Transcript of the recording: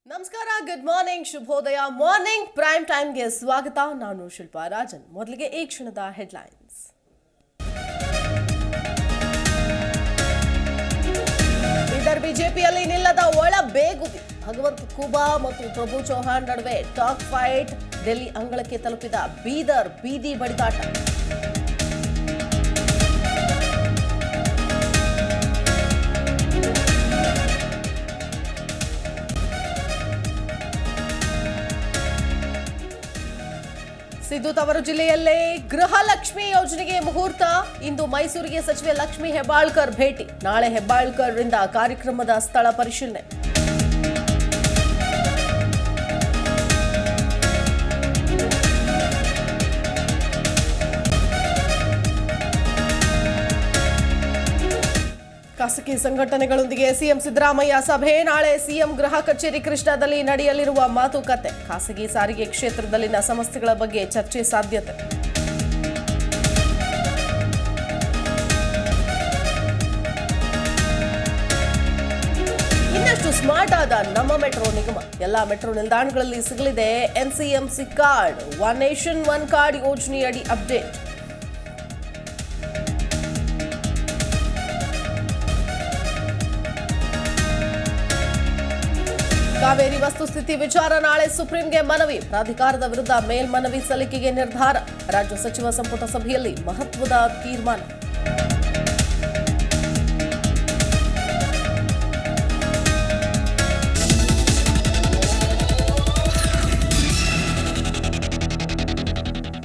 ನಮಸ್ಕಾರ good morning ಶುಭೋದಯ morning prime ಟೈಮ್ಗೆ ಸ್ವಾಗತ ನಾನು ಶಿಲ್ಪಾ ರಾಜನ್ ಮೊದಲಿಗೆ ಈ ಕ್ಷಣದ ಹೆಡ್ಲೈನ್ಸ್ ಬೀದರ್ ಬಿಜೆಪಿಯಲ್ಲಿ ನಿಲ್ಲದ ಒಳ ಬೇಗುದಿ ಭಗವಂತ್ ಖೂಬಾ ಮತ್ತು ಪ್ರಭು ಚೌಹಾಣ್ ನಡುವೆ ಟಾಕ್ ಫೈಟ್ ಡೆಲ್ಲಿ ಅಂಗಳಕ್ಕೆ ತಲುಪಿದ ಬೀದರ್ ಬೀದಿ ಬಡಿದಾಟ ಸಿದ್ದು ತವರು ಜಿಲ್ಲೆಯಲ್ಲೇ ಗೃಹಲಕ್ಷ್ಮಿ ಯೋಜನೆಗೆ ಮುಹೂರ್ತ ಇಂದು ಮೈಸೂರಿಗೆ ಸಚಿವೆ ಲಕ್ಷ್ಮಿ ಹೆಬ್ಬಾಳ್ಕರ್ ಭೇಟಿ ನಾಳೆ ಹೆಬ್ಬಾಳ್ಕರ್ ರಿಂದ ಕಾರ್ಯಕ್ರಮದ ಸ್ಥಳ ಪರಿಶೀಲನೆ ಖಾಸಗಿ ಸಂಘಟನೆಗಳೊಂದಿಗೆ ಸಿಎಂ ಸಿದ್ದರಾಮಯ್ಯ ಸಭೆ ನಾಳೆ ಸಿಎಂ ಗೃಹ ಕಚೇರಿ ಕೃಷ್ಣಾದಲ್ಲಿ ನಡೆಯಲಿರುವ ಮಾತುಕತೆ ಖಾಸಗಿ ಸಾರಿಗೆ ಕ್ಷೇತ್ರದಲ್ಲಿನ ಸಮಸ್ಯೆಗಳ ಬಗ್ಗೆ ಚರ್ಚೆ ಸಾಧ್ಯತೆ ಇನ್ನಷ್ಟು ಸ್ಮಾರ್ಟ್ ಆದ ನಮ್ಮ ಮೆಟ್ರೋ ನಿಗಮ ಎಲ್ಲಾ ಮೆಟ್ರೋ ನಿಲ್ದಾಣಗಳಲ್ಲಿ ಸಿಗಲಿದೆ NCMC card one nation one card ಯೋಜನೆಯಡಿ ಅಪ್ಡೇಟ್ ಕಾವೇರಿ ವಸ್ತುಸ್ಥಿತಿ ವಿಚಾರ ನಾಳೆ ಸುಪ್ರೀಂಗೆ ಮನವಿ ಪ್ರಾಧಿಕಾರದ ವಿರುದ್ಧ ಮೇಲ್ಮನವಿ ಸಲ್ಲಿಕೆಗೆ ನಿರ್ಧಾರ ರಾಜ್ಯ ಸಚಿವ ಸಂಪುಟ ಸಭೆಯಲ್ಲಿ ಮಹತ್ವದ ತೀರ್ಮಾನ